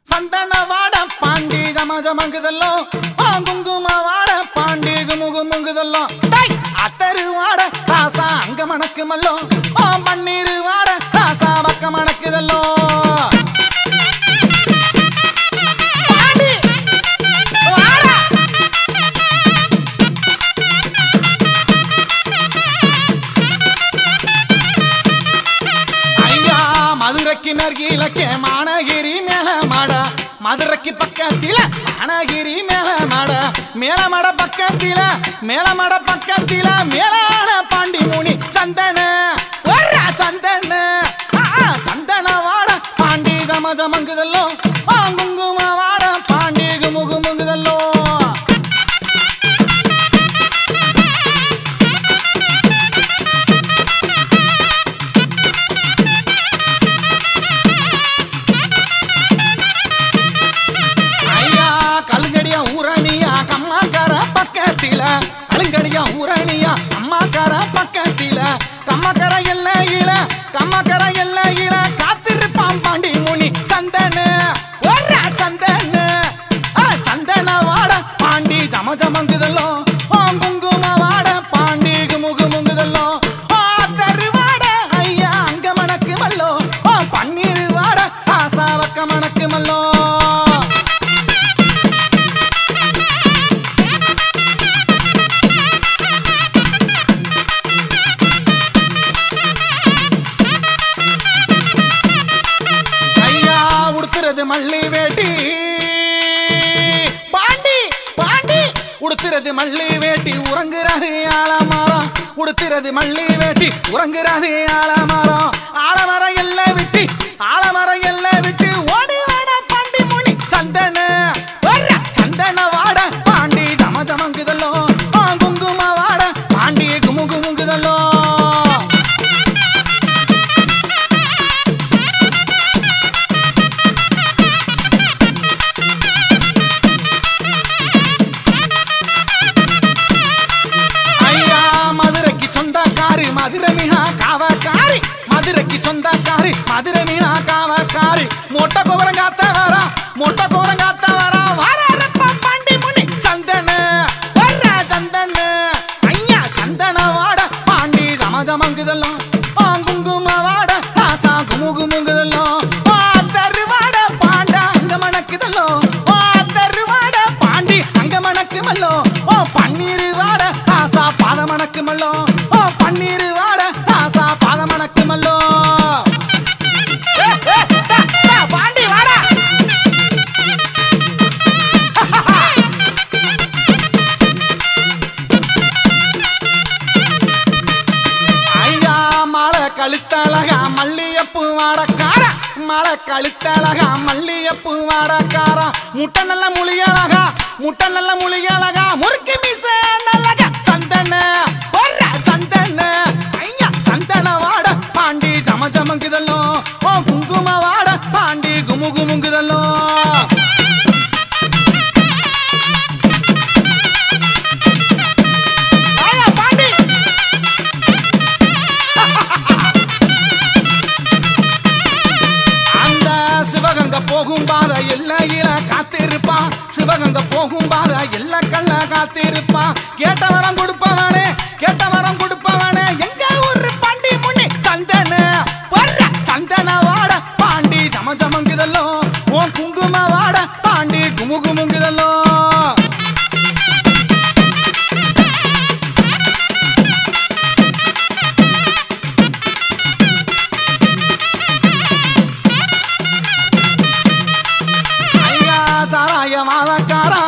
சந்தன வாட பாண்டி ஜம ஜமங்குதல்லோ ஆ குங்கும வாட பாண்டி குமுகு முங்குதல்லோ டேய் அத்தரு வாட ராசா அங்க மணக்கு மல்லோ ஆ பன்னீர் வாட ராசா பக்க மணக்குதல்லோ பாண்டி வாடா ஐயா மதுரைக்கு நர்கிலக்கே மானகிரி மேல மாட மதுரைக்கு பக்கத்தில மானகிரி மேல மாட மேலமட பக்கத்தில மேலமட பக்கத்தில மேலான பாண்டி முனி சந்தன வர்றா சந்தன ஆ, ஆ, சந்தன வாட பாண்டி ஜம ஜமங்குதல்லோ ஆ, குங்கும வாட பாண்டி குமுகு முங்குதல்லோ ஐயா கலுங்கடியா ஊரணியா கம்மாக்கார பக்கத்தில கலுங்கடியா ஊரணியா கம்மாக்கார பக்கத்தில கம்மக்கர எல்லையில கம்மக்கர எல்லையில காத்திருப்பான் பாண்டி முனி சந்தன வர்றா சந்தன ஆ, சந்தன வாட பாண்டி ஜம ஜமங்குதல்லோ ஆ, குங்கும வாட பாண்டி குமுகு முங்குதல்லோ ஆ, தருவாட ஐயா அங்க மணக்கு மல்லோ ஆ, பன்னீர் வாட ஆசா வக்க மணக்கு மல்லோ ஐயா உடுத்துறது மல்லி வேட்டி பாண்டி பாண்டி உடுத்துறது மல்லி வேட்டி உறங்குறது ஆலமரம் உடுத்துறது மல்லி வேட்டி உறங்குறது ஆலமரம் ஆலமரம் எல்லை விட்டு ஆலமரம் எல்லை விட்டு ஓடி வாட பாண்டி முனி சந்தன வர்ற சந்தன வாட பாண்டி ஜம ஜமங்குதல்லோ ஆ, குங்கும வாட பாண்டி குமு குமுங்குதல்லோ ஐயா மதுரைக்கு சொந்தக்காரி மதுரை மீனா காவக்காரி மதுரைக்கு சொந்தக்காரி மதுரை மீனா காவக்காரி மொட்டை கோபுரங்காத்த வரா மொட்டை கோபுரங்காத்த வரா வாரப்பா பாண்டி முனி சந்தன வர்ற சந்தன ஐயா சந்தன வாட பாண்டி ஜம ஜமங்குதெல்லாம் ஆ, குங்கும வாட ராசா குமு குமுங்குதெல்லாம் ஆ, தருவாட பாண்டா அங்க மணக்குதல்லோ ஆ, தருவாட பாண்டி அங்க மணக்குமல்லோ ஓ பன்னீர் வாட ராசா பாத மணக்குமல்லோ ஓ பன்னீர் வாட ராசா பாத மணக்குமல்லோ ஏ, ஏ, டா, டா, பாண்டி வாடா ஐயா மழை கழுத்தழகா மல்லியப்பு வாடக்கார மழை கழுத்தழகா மல்லியப்பு வாடக்கார முட்டை நல்ல முழியழகா முட்டை நல்ல முழியழகா முறுக்கு மீச நல்லகா சந்தன வர்ற சந்தன ஐயா சந்தன வாட பாண்டி ஜம ஜமங்குதல்லோ ஓ குங்கும வாட பாண்டி குமு குமுங்குதல்லோ ஐயா பாண்டி அந்த சிவகங்க போகும் பாத எல்லையில காத்திருப்பான் சிவகங்க போகும் பாத எல்ல கல்ல காத்திருப்பான் கேட்ட வரம் கொடுப்பவனே கேட்ட வரம் கொடுப்பவனே எங்க ஒரு பாண்டி முனி சந்தன வர்ற சந்தன வாட பாண்டி ஜம ஜமங்குதல்லோ உன் குங்கும வாட பாண்டி குமு குமுங்குதல்லோ ஐயா சாராய மாதக்காரா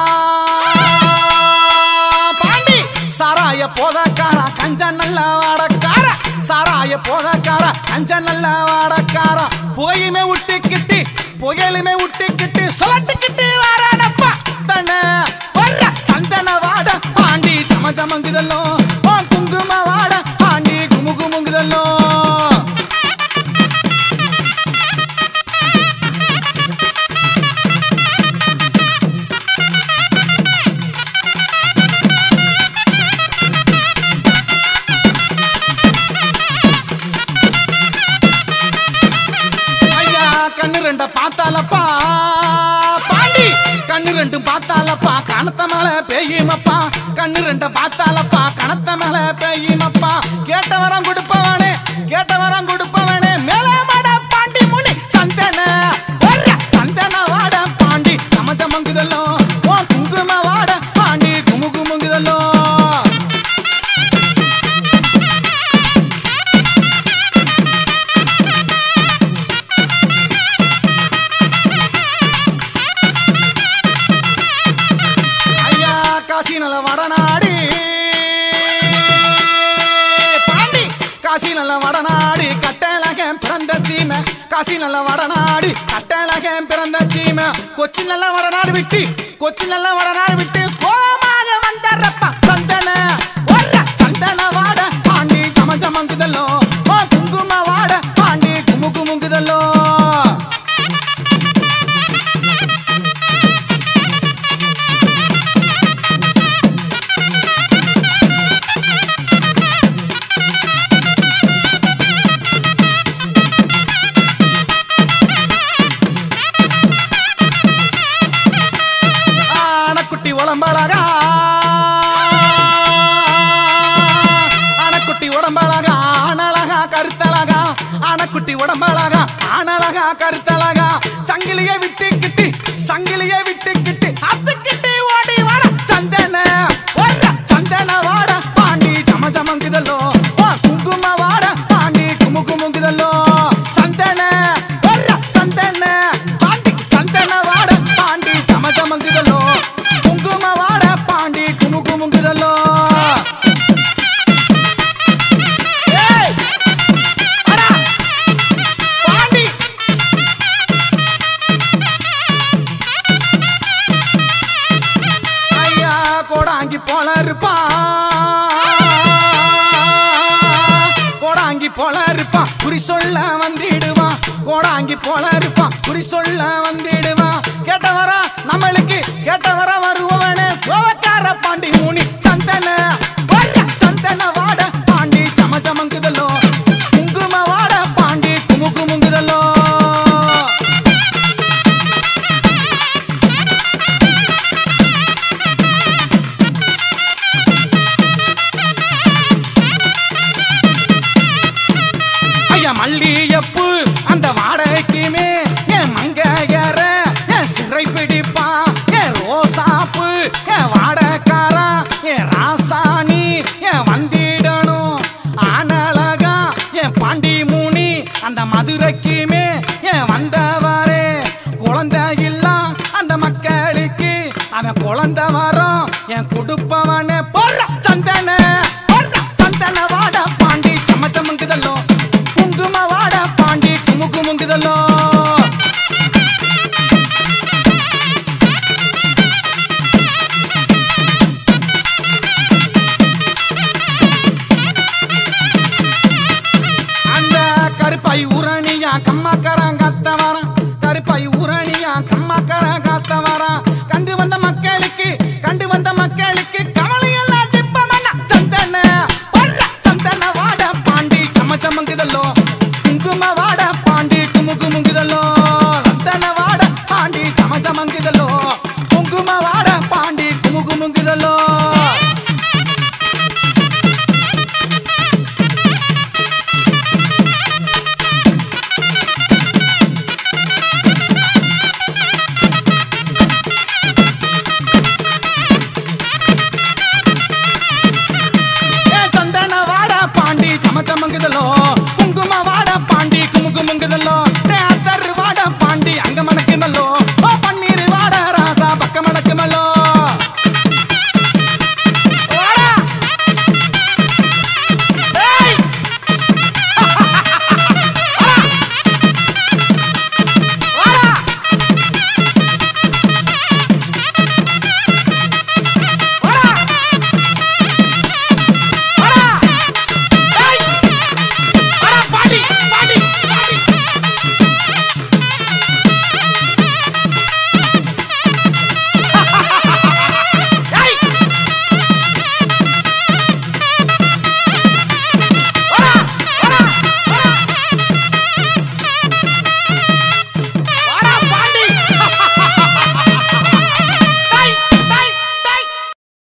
பாண்டி சாராய போதக்காரா கஞ்ச நல்ல வாடக்கார சாராய போதக்கார கஞ்ச நல்ல வாடக்கார போயுமே விட்டுக்கிட்டு புயலுமே விட்டுக்கிட்டு சொல்லட்டுக்கிட்டு வாரானப்பா தன வர்ற சந்தன வாட பாண்டி சம சமங்குதல்லோ ஓ குங்கும வாட பாண்டி குமு குமுங்குதல்லோ ஐயா கண்ணு ரெண்ட பார்த்தாலப்பா ரெண்டும் பார்த்தாலப்பா கணத்த மேல பெய்யுமப்பா கண்ணு ரெண்டும் பார்த்தாலப்பா கணத்த மேல பெய்யுமப்பா கேட்ட வரம் கொடுப்பவனே கேட்ட வரம் கொடுப்பவனே மேல மாட பாண்டி முனி சந்தன வர்ற சந்தன வாட பாண்டி சம சமங்குதல்லோ ஓ குங்கும வாட பாண்டி குமு குமுங்குதல்லோ ஐயா காசி நல்ல வடநாடி பாண்டி காசி நல்ல வடநாடி கட்டழகன் பிறந்த சீமை காசி நல்ல வடநாடி கட்டழகன் பிறந்த சீமை கொச்சி நல்ல வடநாடு விட்டு கொச்சி நல்ல வடநாடு விட்டு கோமாக வந்தரப்பா சந்தன வர்ற சந்தன வாட பாண்டி சம சமங்குதல்லோ ஓ குங்கும வாட பாண்டி குமு குமுங்குதல்லோ ஆனக்குட்டி உடம்பழகா ஆனக்குட்டி உடம்பழகா ஆனழகா கருத்தழகா ஆனக்குட்டி உடம்பழகா ஆனழகா கருத்தழகா சங்கிலியை விட்டுக்கிட்டு சங்கிலியை விட்டுக்கிட்டு அத்துக்கிட்டு ஓடி வாட சந்தன வர்ற சந்தன வாட பாண்டி ஜம ஜமங்குதல்லோ ஓ குங்கும வாட பாண்டி குமு குமுங்குதல்லோ சந்தன வர்ற சந்தன பாண்டி சந்தன வாட பாண்டி ஜம ஜமங்குதல்லோ குங்கும வாட பாண்டி குமு குமுங்குதல்லோ ஏய் அடா பாண்டி ஐயா கோடாங்கி போல இருப்பான் கோடாங்கி போல இருப்பான் குறி சொல்ல வந்திடுவான் கோடாங்கி போல இருப்பான் குறி சொல்ல வந்திடுவான் கேட்ட வர நம்மளுக்கு கேட்ட வர வருவவனே கோவக்கார பாண்டி முனி சந்தன வர்ற சந்தன வாட பாண்டி சம சமங்குதல்லோ குங்கும வாட பாண்டி குமு குமுங்குதல்லோ ஐயா மல்லியப்பு அந்த வாடகைக்குமே என் மங்கையற என் சிறை பிடிப்பா என் ரோசாப்பு என் வாடக்காரா என் ராசாணி என் வந்திடணும் ஆனழகா என் பாண்டி மூனி அந்த மதுரைக்குமே என் வந்தவரே குழந்தை இல்ல அந்த மக்களுக்கு அவன் குழந்தை வரும் என் கொடுப்பவனே பொற சந்தன பொற சந்தன வாட பாண்டி சம சமங்குதல்லோ குங்கும வாட பாண்டி குமு குமுங்குதல்லோ அந்த கருப்பை உரணியா கம்மாக்கரன் கத்த வரான் கருப்பை உரணியா கம்மாக்கரன் கத்த வரான் கண்டு வந்த மக்களுக்கு கண்டு வந்த மக்களுக்கு கவலை எல்லாம் திப்பமன சந்தன வர்ற சந்தன வாட பாண்டி சம சமங்குதல்லோ குங்கும வாட பாண்டி குமு குமுங்குதல்லோ சந்தன வாட பாண்டி சம சமங்குதல்லோ குங்கும வாட பாண்டி குமு குமுங்குதல்லோ ஏ சந்தன வாட பாண்டி சம சமங்குதலோ குங்கும வாட பாண்டி குமு குமுங்குதலோ ரே அத்தர் வாட பாண்டி அங்க மணக்குதல்லோ